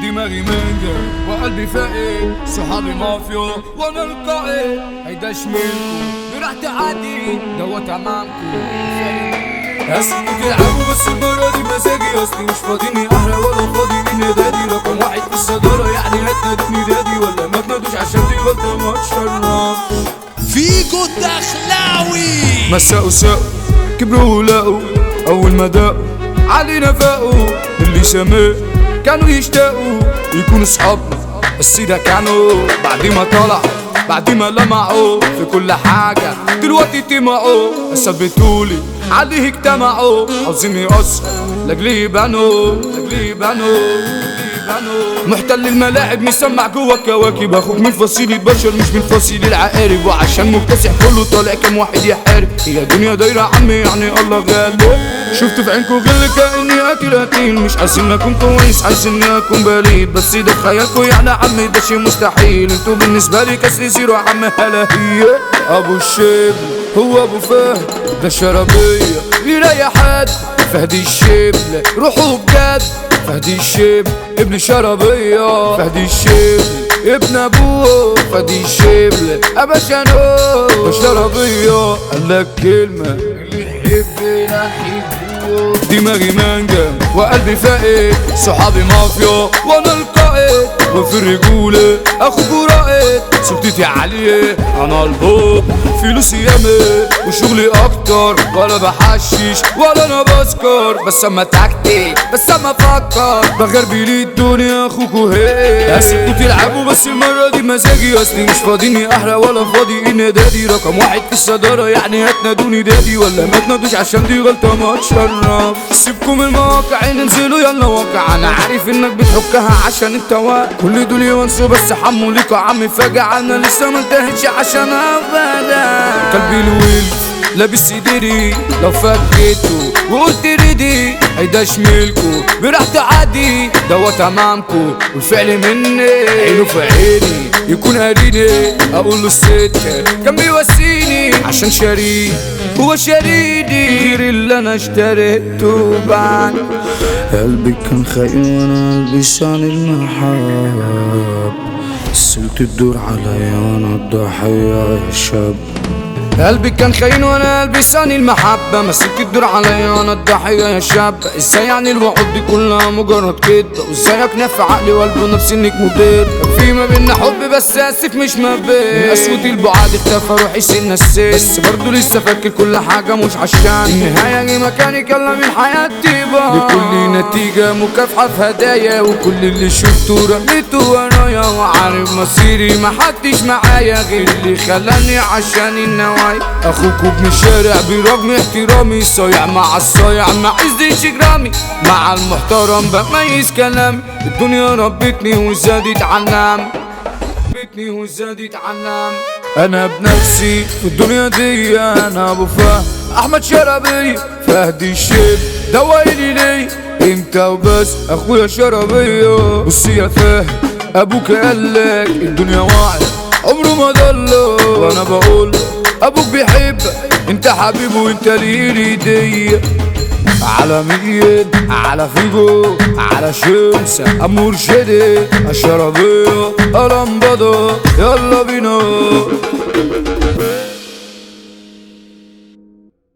دماغي مانجا وقلبي فاقد صحابي مافيا وانا القائد هيدا شمالكو براح تعدي دوت امامكو اسمي تلعبوا بس المرة دي مزاجي اصلي مش فاضيني احرق ولا فاضي من دادي رقم واحد في الصدارة يعني هتنادوني دادي ولا ما تنادوش عشان دي غلطة ما تشرف فيجو الدخلاوي مساء وساء كبروا ولقوا اول ما داقوا علينا فاقوا اللي سماه كانوا يشتاقوا يكونوا صحابنا بس ده كانوا بعد ما طلع بعد ما لمعوا في كل حاجة دلوقتي طمعوا ثبتولي عليه اجتمعوا عاوزين يقصوا لاجل يبانوا لاجل يبانوا لاجل يبانوا محتل الملاعب مسمع جوا الكواكب اخوك من فصيل البشر مش من فصيل العقارب وعشان مكتسح كله طالع كام واحد يحارب هي الدنيا دايرة عمي يعني الله غالب شفت في عينكوا غل كاني اكل اكيل مش عايزين اكون كويس عايزين اكون بليد بس ده في خيالكوا يعني عمي ده شي مستحيل انتوا بالنسبة لي كسر زيرو يا عم هلا هي ابو الشبل هو ابو فهد ده شرابية يريح حد فهدي الشبل روحوا بجد فهدي الشبل ابن شرابية فهدي الشبل ابن ابوه فهدي الشبل ابا شانو شرابية قال لك كلمة اللي يحبنا يحبه دماغي مانجا وقلبي فاقد صحابي مافيا وانا القائد وفي الرجولة اخوك رائد سلطتي عالية انا البوب فلوسي ياما وشغلي اكتر ولا بحشش ولا انا بسكر بس اما تكتي بس اما افكر بغربي لي الدنيا اخوكو هي اسيبكوا تلعبوا بس المرة دي مزاجي اصلي مش فاضيني احرق ولا فاضي ان دادي رقم واحد في الصدارة يعني هتنادوني دادي ولا ما تنادوش عشان دي غلطة ما تشرف سيبكم المواقع ننزلوا يلا واقع انا عارف انك بتحكها عشان انت واقع كل دول يونسوا بس حموا ليك يا عمي فجأة انا لسه ما انتهتش عشان ابدا قلبي الويل لابس سدري لو فكيته وقلت ريدي هيدا شميلكو براحته عادي دوت امامكو والفعل مني عينه في عيني يكون قاريني اقول له الست كان بيواسيني عشان شريك هو شريدي غير اللي انا اشتريته بعد قلبي كان خاين وانا لسان المحاب سلت الدور عليا وانا الضحية الشاب قلبي كان خاين وانا قلبي صاني المحبة مسكت الدور عليا وانا الضحية يا شاب ازاي يعني الوعود دي كلها مجرد كدبة وازاي اقنع في عقلي وقلبه نفسي انك مدير كان في ما بينا حب بس اسف مش ما بين اسود البعاد اختفى روحي سن السن بس برضه لسه فاكر كل حاجة مش عشان النهاية جه مكاني كلام من حياتي بقى لكل نتيجة مكافحة في هدايا وكل اللي شفته رميته ورايا وعارف مصيري محدش معايا غير اللي خلاني عشان النوايا اخوك ابن شارع برغم احترامي صايع مع الصايع ما عزش جرامي مع المحترم بميز كلامي الدنيا ربتني وزادت عنام ربتني وزادت عنام انا بنفسي في الدنيا دي انا ابو فهد احمد شربي فهدي الشيب دوالي لي انت وبس اخويا شربيه بص يا فهد ابوك قالك الدنيا واعية عمره ما ضله وانا بقول ابوك بيحبك انت حبيبه وانت ليه ايديا على مين على فيجو على شمسة أمور شدي الشربية الأنبضة يلا بينا